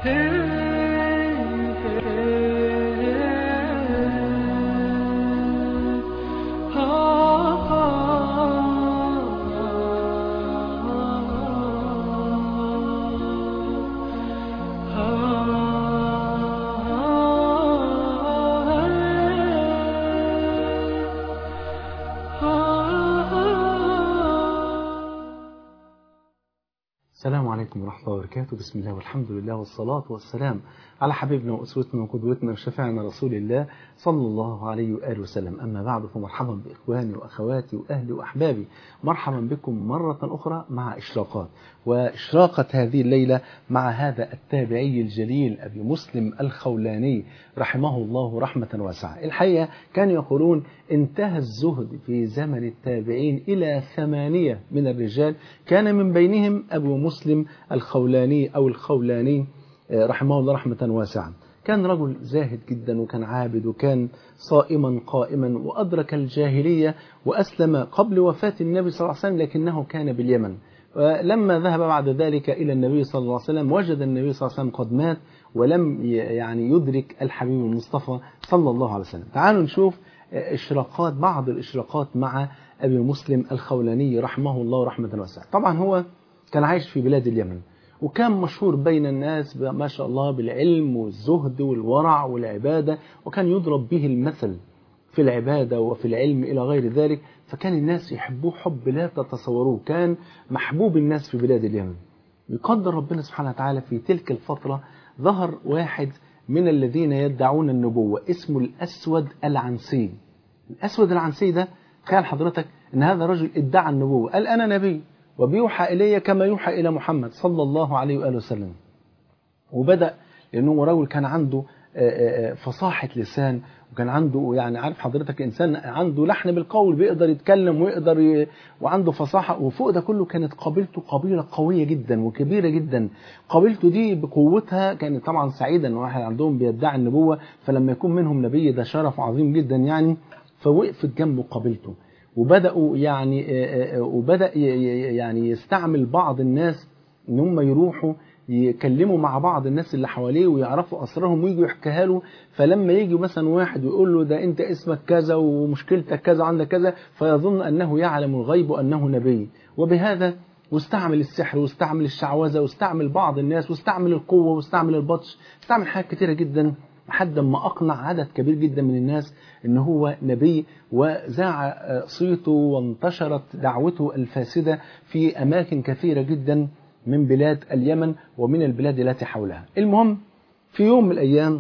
السلام عليكم ورحمة الله وبركاته بسم الله والحمد لله والصلاة والسلام على حبيبنا وأسوتنا وقدوتنا وشفيعنا رسول الله صلى الله عليه وآله وسلم أما بعد فمرحبا بإخواني وأخواتي وأهلي وأحبابي مرحبا بكم مرة أخرى مع إشراقات وإشراقة هذه الليلة مع هذا التابعي الجليل أبي مسلم الخولاني رحمه الله رحمة واسعة الحقيقة كانوا يقولون انتهى الزهد في زمن التابعين إلى ثمانية من الرجال كان من بينهم أبو مسلم الخولاني أو الخولاني رحمه الله رحمة واسعة كان رجل زاهد جدا وكان عابد وكان صائما قائما وأدرك الجاهلية وأسلم قبل وفاة النبي صلى الله عليه وسلم لكنه كان باليمن لما ذهب بعد ذلك إلى النبي صلى الله عليه وسلم وجد النبي صلى الله عليه وسلم قد مات ولم يعني يدرك الحبيب المصطفى صلى الله عليه وسلم تعالوا نشوف إشراقات بعض الإشراقات مع أبي مسلم الخولاني رحمه الله رحمة واسعة طبعا هو كان عايش في بلاد اليمن وكان مشهور بين الناس ما شاء الله بالعلم والزهد والورع والعبادة وكان يضرب به المثل في العبادة وفي العلم إلى غير ذلك فكان الناس يحبوه حب لا تتصوروه كان محبوب الناس في بلاد اليمن يقدر ربنا سبحانه وتعالى في تلك الفترة ظهر واحد من الذين يدعون النبوة اسمه الأسود العنسي الأسود العنسي ده تخيل حضرتك ان هذا رجل ادعى النبوة قال أنا نبي وبيوحى إلي كما يوحى إلى محمد صلى الله عليه وآله وسلم وبدأ لأنه رجل كان عنده فصاحة لسان وكان عنده يعني عارف حضرتك إنسان عنده لحن بالقول بيقدر يتكلم ويقدر ي... وعنده فصاحة وفوق ده كله كانت قبيلته قبيلة قوية جدا وكبيرة جدا قبيلته دي بقوتها كانت طبعا سعيدة ان واحد عندهم بيدعي النبوة فلما يكون منهم نبي ده شرف عظيم جدا يعني فوقفت جنبه قبيلته وبدأوا يعني وبدأ يعني يستعمل بعض الناس ان هم يروحوا يكلموا مع بعض الناس اللي حواليه ويعرفوا اسرارهم ويجوا يحكيها له فلما يجي مثلا واحد ويقول له ده انت اسمك كذا ومشكلتك كذا وعندك كذا فيظن انه يعلم الغيب وانه نبي وبهذا واستعمل السحر واستعمل الشعوذه واستعمل بعض الناس واستعمل القوه واستعمل البطش استعمل حاجات كتيره جدا لحد ما أقنع عدد كبير جدا من الناس ان هو نبي وزاع صيته وانتشرت دعوته الفاسدة في أماكن كثيرة جدا من بلاد اليمن ومن البلاد التي حولها المهم في يوم من الأيام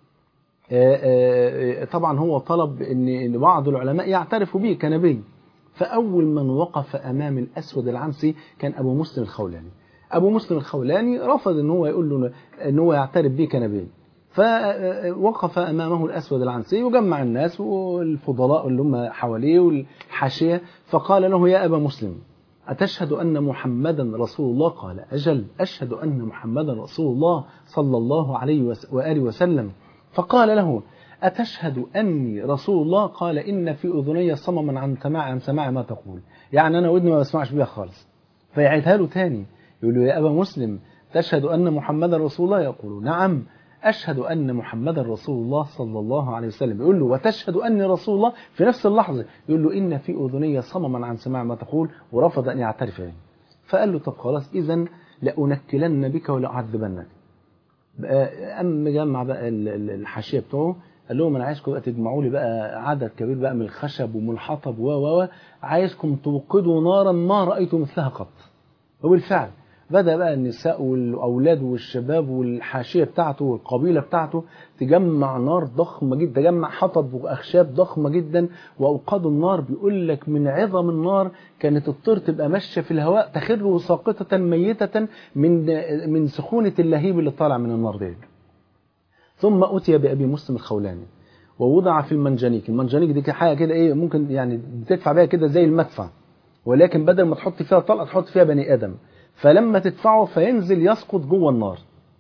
طبعا هو طلب ان بعض العلماء يعترفوا به كنبي فأول من وقف أمام الأسود العنسي كان أبو مسلم الخولاني أبو مسلم الخولاني رفض ان هو يقول له ان هو يعترف به كنبي فوقف أمامه الأسود العنسي وجمع الناس والفضلاء اللي هم حواليه والحاشية فقال له يا أبا مسلم أتشهد أن محمدا رسول الله قال أجل أشهد أن محمدا رسول الله صلى الله عليه وآله وسلم فقال له أتشهد أني رسول الله قال إن في أذني صمما عن سماع عن سماع ما تقول يعني أنا ودني ما بسمعش بيها خالص فيعيدها له تاني يقول له يا أبا مسلم تشهد أن محمدا رسول الله يقول نعم أشهد أن محمدا رسول الله صلى الله عليه وسلم يقول له وتشهد أني رسول الله في نفس اللحظة يقول له إن في أذني صمما عن سماع ما تقول ورفض أن يعترف يعني فقال له طب خلاص إذا لأنكلن بك ولأعذبنك أم جمع بقى الحاشية بتوعه قال لهم أنا عايزكم بقى تجمعوا لي بقى عدد كبير بقى من الخشب ومن الحطب و و عايزكم توقدوا نارا ما رأيت مثلها قط وبالفعل بدأ بقى النساء والأولاد والشباب والحاشية بتاعته والقبيلة بتاعته تجمع نار ضخمة جدا تجمع حطب وأخشاب ضخمة جدا وأوقدوا النار بيقول لك من عظم النار كانت الطير تبقى ماشية في الهواء تخر ساقطة ميتة من من سخونة اللهيب اللي طالع من النار دي ثم أتي بأبي مسلم الخولاني ووضع في المنجنيك المنجنيك دي حاجة كده إيه ممكن يعني بتدفع بيها كده زي المدفع ولكن بدل ما تحط فيها طلقة تحط فيها بني آدم فلما تدفعه فينزل يسقط جوه النار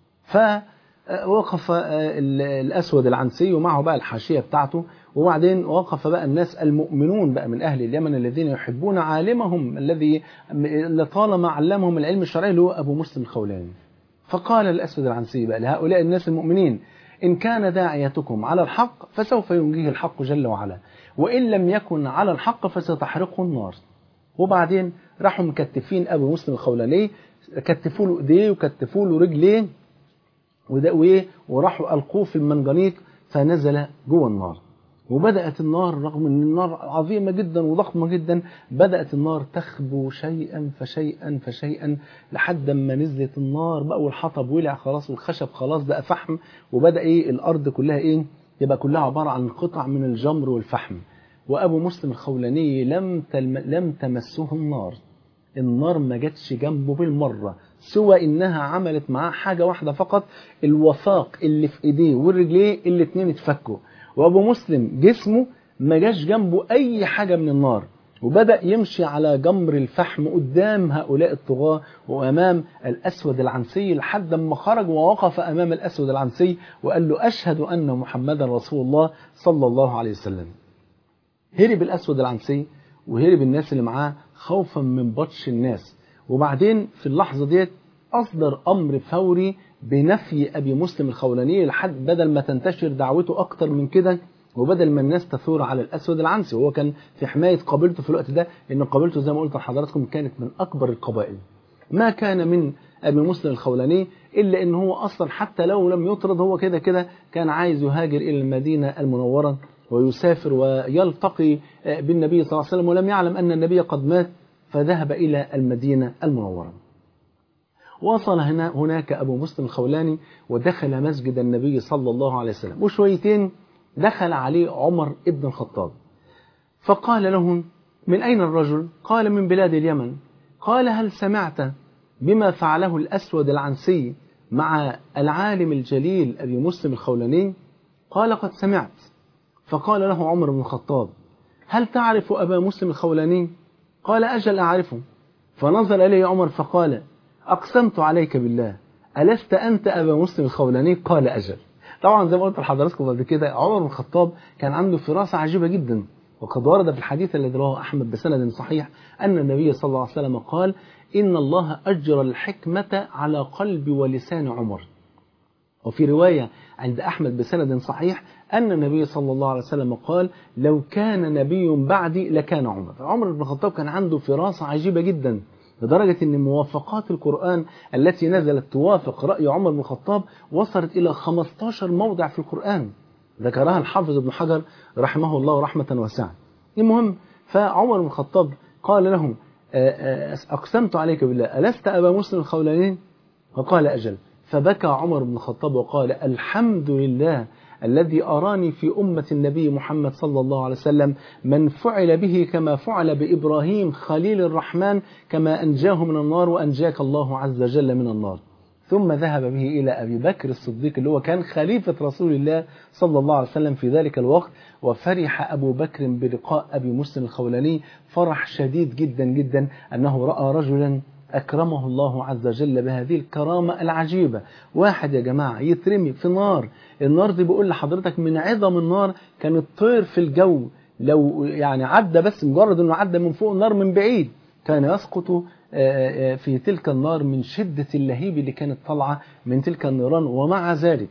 فوقف الأسود العنسي ومعه بقى الحاشية بتاعته وبعدين وقف بقى الناس المؤمنون بقى من أهل اليمن الذين يحبون عالمهم الذي لطالما علمهم العلم الشرعي اللي هو أبو مسلم الخولاني فقال الأسود العنسي بقى لهؤلاء الناس المؤمنين إن كان داعيتكم على الحق فسوف ينجيه الحق جل وعلا وإن لم يكن على الحق فستحرقه النار وبعدين راحوا مكتفين أبو مسلم الخولاني كتفوا له إيديه وكتفوا له رجليه وده وإيه وراحوا ألقوه في المنجنيق فنزل جوه النار وبدأت النار رغم أن النار عظيمة جدا وضخمة جدا بدأت النار تخبو شيئا فشيئا فشيئا لحد ما نزلت النار بقى والحطب ولع خلاص والخشب خلاص بقى فحم وبدأ إيه الأرض كلها إيه يبقى كلها عبارة عن قطع من الجمر والفحم وأبو مسلم الخولاني لم تلم لم تمسه النار النار ما جاتش جنبه بالمرة سوى إنها عملت معاه حاجة واحدة فقط الوثاق اللي في إيديه والرجليه الاتنين اتفكوا وأبو مسلم جسمه ما جاش جنبه أي حاجة من النار وبدأ يمشي على جمر الفحم قدام هؤلاء الطغاة وأمام الأسود العنسي لحد ما خرج ووقف أمام الأسود العنسي وقال له أشهد أن محمدا رسول الله صلى الله عليه وسلم هرب الأسود العنسي وهرب الناس اللي معاه خوفا من بطش الناس وبعدين في اللحظة ديت أصدر أمر فوري بنفي أبي مسلم الخولاني لحد بدل ما تنتشر دعوته أكتر من كده وبدل ما الناس تثور على الأسود العنسي وهو كان في حماية قبيلته في الوقت ده إن قبيلته زي ما قلت لحضراتكم كانت من أكبر القبائل ما كان من أبي مسلم الخولاني إلا إن هو أصلا حتى لو لم يطرد هو كده كده كان عايز يهاجر إلى المدينة المنورة ويسافر ويلتقي بالنبي صلى الله عليه وسلم ولم يعلم أن النبي قد مات فذهب إلى المدينة المنورة وصل هنا هناك أبو مسلم الخولاني ودخل مسجد النبي صلى الله عليه وسلم وشويتين دخل عليه عمر ابن الخطاب فقال له من أين الرجل؟ قال من بلاد اليمن قال هل سمعت بما فعله الأسود العنسي مع العالم الجليل أبي مسلم الخولاني قال قد سمعت فقال له عمر بن الخطاب هل تعرف أبا مسلم الخولاني قال أجل أعرفه فنظر إليه عمر فقال أقسمت عليك بالله ألست أنت أبا مسلم الخولاني قال أجل طبعا زي ما قلت لحضراتكم قبل كده عمر بن الخطاب كان عنده فراسة عجيبة جدا وقد ورد في الحديث الذي رواه أحمد بسند صحيح أن النبي صلى الله عليه وسلم قال إن الله أجرى الحكمة على قلب ولسان عمر وفي رواية عند أحمد بسند صحيح أن النبي صلى الله عليه وسلم قال لو كان نبي بعدي لكان عمر عمر بن الخطاب كان عنده فراسة عجيبة جدا لدرجة أن موافقات القرآن التي نزلت توافق رأي عمر بن الخطاب وصلت إلى 15 موضع في القرآن ذكرها الحافظ ابن حجر رحمه الله رحمة واسعة المهم فعمر بن الخطاب قال له أقسمت عليك بالله ألست أبا مسلم الخولاني فقال أجل فبكى عمر بن الخطاب وقال الحمد لله الذي أراني في أمة النبي محمد صلى الله عليه وسلم من فعل به كما فعل بإبراهيم خليل الرحمن كما أنجاه من النار وأنجاك الله عز وجل من النار ثم ذهب به إلى أبي بكر الصديق اللي هو كان خليفة رسول الله صلى الله عليه وسلم في ذلك الوقت وفرح أبو بكر بلقاء أبي مسلم الخولاني فرح شديد جدا جدا أنه رأى رجلا أكرمه الله عز وجل بهذه الكرامة العجيبة واحد يا جماعة يترمي في نار النار دي بيقول لحضرتك من عظم النار كانت طير في الجو لو يعني عدى بس مجرد انه عدى من فوق النار من بعيد كان يسقط في تلك النار من شدة اللهيب اللي كانت طالعة من تلك النيران ومع ذلك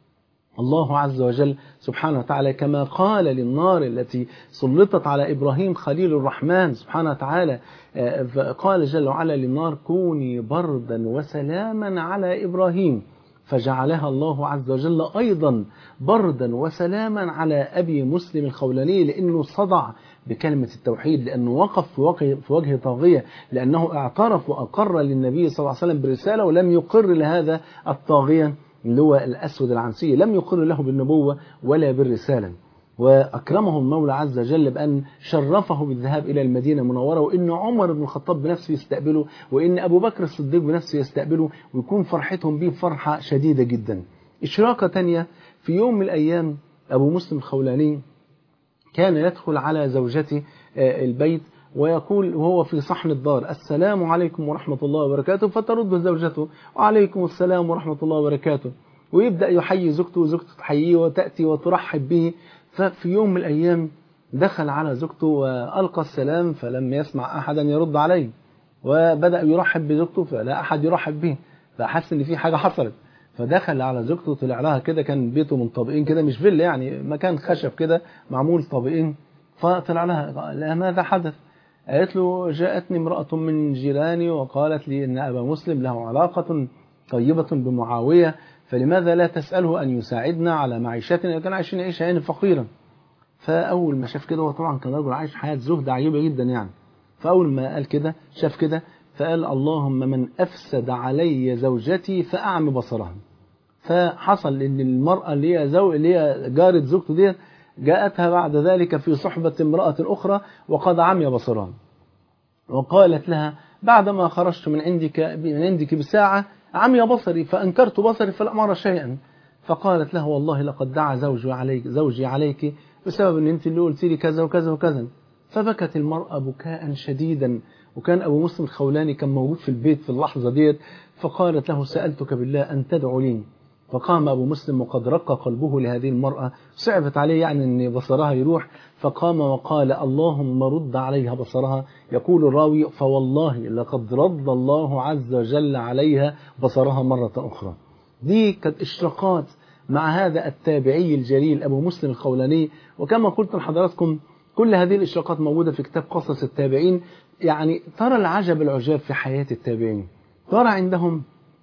الله عز وجل سبحانه وتعالى كما قال للنار التي سلطت على إبراهيم خليل الرحمن سبحانه وتعالى قال جل وعلا للنار كوني بردا وسلاما على إبراهيم فجعلها الله عز وجل أيضا بردا وسلاما على أبي مسلم الخولاني لأنه صدع بكلمة التوحيد لأنه وقف في وجه, في وجه طاغية لأنه اعترف وأقر للنبي صلى الله عليه وسلم برسالة ولم يقر لهذا الطاغية اللي هو الأسود العنسي لم يقر له بالنبوة ولا بالرسالة وأكرمه المولى عز وجل بأن شرفه بالذهاب إلى المدينة المنورة وإن عمر بن الخطاب بنفسه يستقبله وإن أبو بكر الصديق بنفسه يستقبله ويكون فرحتهم به فرحة شديدة جدا إشراقة تانية في يوم من الأيام أبو مسلم الخولاني كان يدخل على زوجته البيت ويقول وهو في صحن الدار السلام عليكم ورحمة الله وبركاته فترد زوجته وعليكم السلام ورحمة الله وبركاته ويبدأ يحيي زوجته وزوجته تحييه وتأتي وترحب به ففي يوم من الأيام دخل على زوجته وألقى السلام فلم يسمع أحدا يرد عليه وبدأ يرحب بزوجته فلا أحد يرحب به فحس ان في حاجه حصلت فدخل على زوجته طلع لها كده كان بيته من طابقين كده مش فيلا يعني مكان خشب كده معمول طابقين فطلع لها قال لها ماذا حدث قالت له جاءتني امرأة من جيراني وقالت لي أن أبا مسلم له علاقة طيبة بمعاوية فلماذا لا تسأله أن يساعدنا على معيشتنا كان عايشين عيشة يعني فقيرا فأول ما شاف كده هو طبعا كان رجل عايش حياة زهد عجيبة جدا يعني فأول ما قال كده شاف كده فقال اللهم من أفسد علي زوجتي فأعم بصرها فحصل ان المرأة اللي هي زو اللي هي جارة زوجته ديت جاءتها بعد ذلك في صحبة امرأة أخرى وقد عمي بصرها وقالت لها بعدما خرجت من عندك من عندك بساعة عمي بصري فأنكرت بصري فلم أرى شيئا فقالت له والله لقد دعا زوجي عليك زوجي عليك بسبب ان انت اللي قلت لي كذا وكذا وكذا فبكت المرأة بكاء شديدا وكان أبو مسلم الخولاني كان موجود في البيت في اللحظة ديت فقالت له سألتك بالله أن تدعو لي فقام أبو مسلم وقد رق قلبه لهذه المرأة صعبت عليه يعني أن بصرها يروح فقام وقال اللهم رد عليها بصرها يقول الراوي فوالله لقد رد الله عز وجل عليها بصرها مرة أخرى دي كانت إشراقات مع هذا التابعي الجليل أبو مسلم الخولاني وكما قلت لحضراتكم كل هذه الإشراقات موجودة في كتاب قصص التابعين يعني ترى العجب العجاب في حياة التابعين ترى عندهم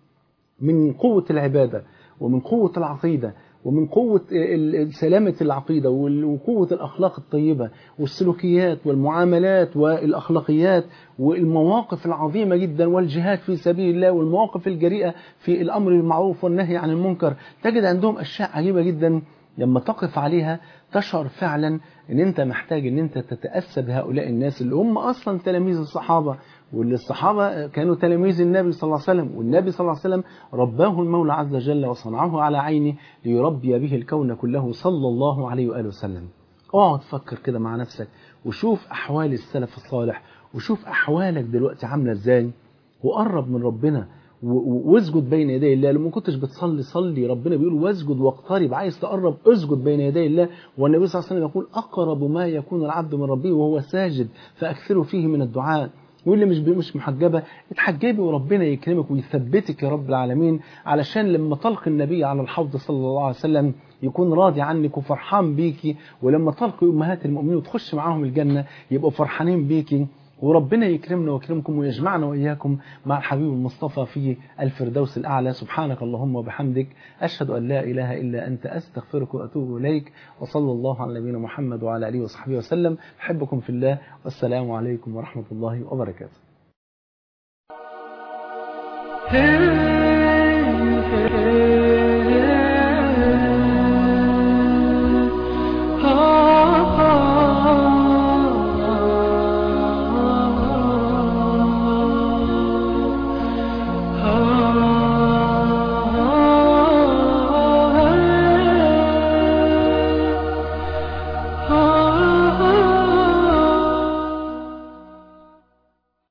من قوة العبادة ومن قوة العقيدة ومن قوة سلامة العقيدة وقوة الأخلاق الطيبة والسلوكيات والمعاملات والأخلاقيات والمواقف العظيمة جدا والجهاد في سبيل الله والمواقف الجريئة في الأمر بالمعروف والنهي عن المنكر تجد عندهم أشياء عجيبة جدا لما تقف عليها تشعر فعلا ان انت محتاج ان انت تتأسى بهؤلاء الناس اللي هم اصلا تلاميذ الصحابة واللي الصحابة كانوا تلاميذ النبي صلى الله عليه وسلم والنبي صلى الله عليه وسلم رباه المولى عز وجل وصنعه على عينه ليربي به الكون كله صلى الله عليه وآله وسلم اقعد فكر كده مع نفسك وشوف أحوال السلف الصالح وشوف أحوالك دلوقتي عاملة ازاي وقرب من ربنا واسجد بين يدي الله لما كنتش بتصلي صلي ربنا بيقول واسجد واقترب عايز تقرب اسجد بين يدي الله والنبي صلى الله عليه وسلم يقول أقرب ما يكون العبد من ربه وهو ساجد فأكثروا فيه من الدعاء واللي مش مش محجبة اتحجبي وربنا يكرمك ويثبتك يا رب العالمين علشان لما تلقي النبي على الحوض صلى الله عليه وسلم يكون راضي عنك وفرحان بيكي ولما تلقي أمهات المؤمنين وتخش معاهم الجنة يبقوا فرحانين بيكي وربنا يكرمنا ويكرمكم ويجمعنا وإياكم مع الحبيب المصطفى في الفردوس الأعلى سبحانك اللهم وبحمدك أشهد أن لا إله إلا أنت أستغفرك وأتوب إليك وصلى الله على نبينا محمد وعلى آله وصحبه وسلم أحبكم في الله والسلام عليكم ورحمة الله وبركاته